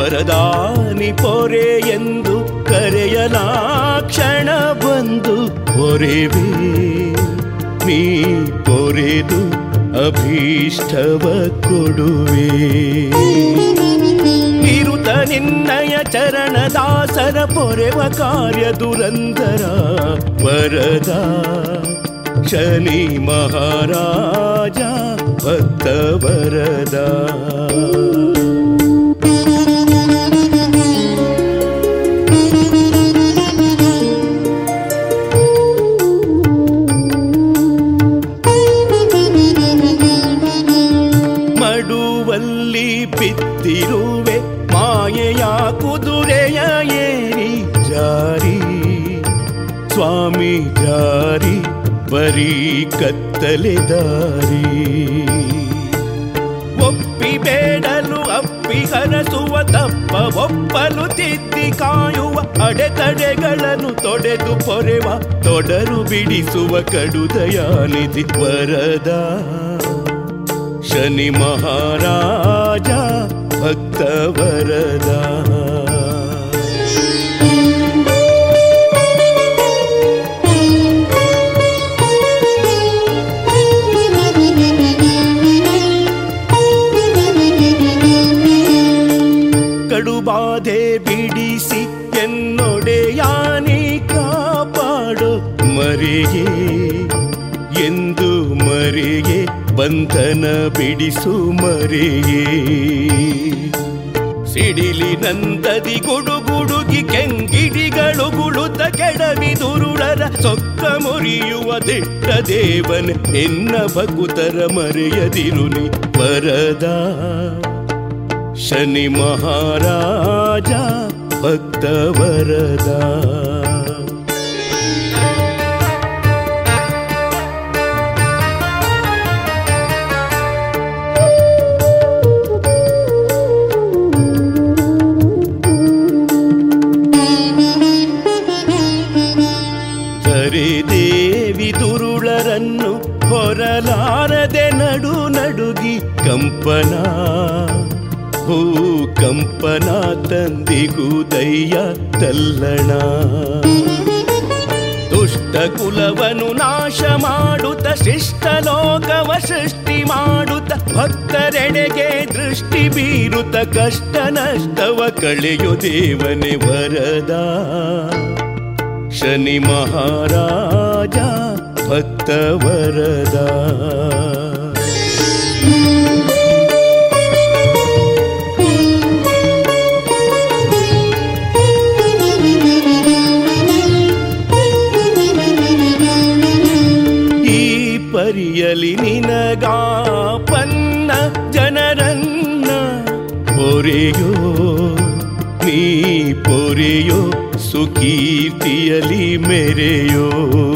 ವರದಾನಿ ಪೊರೆ ಎಂದು ಕರೆಯಲಾಕ್ಷಣ ಬಂದು ಪೊರೆವೇ ನೀ ಪೊರೆದು ಅಭೀಷ್ಟವ ಕೊಡುವೆ ಇರುತ ನಿನ್ನಯ ಚರಣದಾಸರ ಪೊರೆವ ಕಾರ್ಯ ದುರಂದರ ವರದ ಶನಿ ಮಹಾರಾಜ ಭಕ್ತ ವರದ ಮಡುವಲ್ಲಿ ಬಿದ್ದಿರುವೆ ಮಾಯೆಯ ಕುದುರೆಯ ಏರಿ ಜಾರಿ ಸ್ವಾಮಿ ಜಾರಿ ಬರೀ ಕತ್ತಲೆ ದಾರಿ ಒಪ್ಪಿ ಬೇಡಲು ಅಪ್ಪಿ ಹರಸುವ ತಪ್ಪ ಒಪ್ಪಲು ತಿದ್ದಿ ಕಾಯುವ ಅಡೆತಡೆಗಳನ್ನು ತೊಡೆದು ಪೊರೆವ ತೊಡರು ಬಿಡಿಸುವ ಕಡುದಯಾನಿಧಿ ವರದ ಶನಿ ಮಹಾರಾಜ ಭಕ್ತ ವರದ ಕಡುಬಾಧೆ ಬಿಡಿಸಿ ಎನ್ನೊಡೆಯಾನಿ ಕಾಪಾಡು ಮರೆಯೇ ಎಂದು ಮರೆಯೇ ಬಂಧನ ಬಿಡಿಸು ಮರೆಯೇ ಸಿಡಿಲಿ ನಂದದಿ ಗುಡುಗುಡುಗಿ ಕೆಂಗಿಡಿಗಳು ಗುಳುತ ಕೆಡವಿ ದುರುಳರ ಸೊಕ್ಕ ಮುರಿಯುವ ದಿಟ್ಟ ದೇವನ ಎನ್ನ ಭಕುತರ ಮರೆಯದಿರುನಿ ವರದ ಶನಿ ಮಹಾರಾಜ ಭಕ್ತ ವರದ ಧರೆ ದೇವಿ ದುರುಳರನ್ನು ಹೊರಲಾರದೆ ನಡು ನಡುಗಿ ಕಂಪನ ಹೂ ಕಂಪನ ತಂದಿಗೂ ದಯ್ಯ ತಲ್ಲಣ ದುಷ್ಟ ಕುಲವನು ನಾಶ ಮಾಡುತ್ತ ಶಿಷ್ಟ ಲೋಕವ ಸೃಷ್ಟಿ ಮಾಡುತ್ತ ಭಕ್ತರೆಡೆಗೆ ದೃಷ್ಟಿ ಬೀರುತ್ತ ಕಷ್ಟ ನಷ್ಟವ ಕಳೆಯು ದೇವನೇ ವರದ ಶನಿ ಮಹಾರಾಜ ಭಕ್ತ ವರದ ಈ ಪರಿಯಲಿ ನಿನಗಾಪನ್ನ ಜನರನ್ನ ಪೊರೆಯೋ ನೀ ಪೊರೆಯೋ ಸುಕೀರ್ತಿಯಲಿ ಮೆರೆಯೋ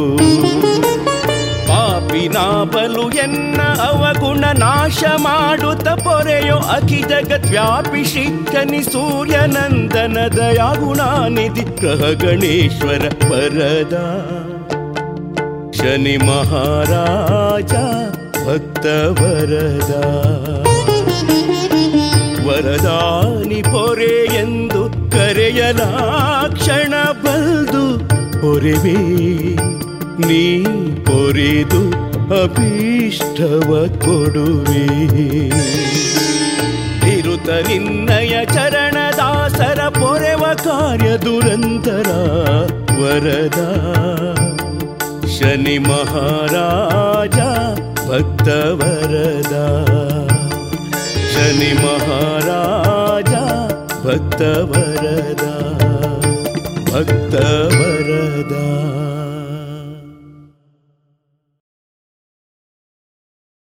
ಪಾಪಿನ ಬಲು ಎನ್ನ ಅವಗುಣ ನಾಶ ಮಾಡುತ್ತ ಪೊರೆಯೋ ಅಖಿ ಜಗತ್ ವ್ಯಾಪಿ ಶಿಖನಿ ಸೂರ್ಯನಂದನ ದಯಾಗುಣಾನಿಧಿ ಗ್ರಹ ಗಣೇಶ್ವರ ಪರದ ಶನಿ ಮಹಾರಾಜ ಭಕ್ತ ವರದ ವರದಾನಿ ಪೊರೆ ಎಂದು ಕರೆಯಲಾಕ್ಷಣ ಬಲ್ದು ಪೊರೆವೇ ನೀ ಪೊರೆದು ಅಭೀಷ್ಟವ ಕೊಡುವೆ ಇರುತ ನಿನ್ನಯ ಚರಣದಾಸರ ಪೊರೆವ ಕಾರ್ಯ ದುರಂತರ ವರದ ಶನಿ ಮಹಾರಾಜ ಭಕ್ತ ವರದ ಶನಿ ಮಹಾರಾಜ ಭಕ್ತ ವರದ ಭಕ್ತ ವರದ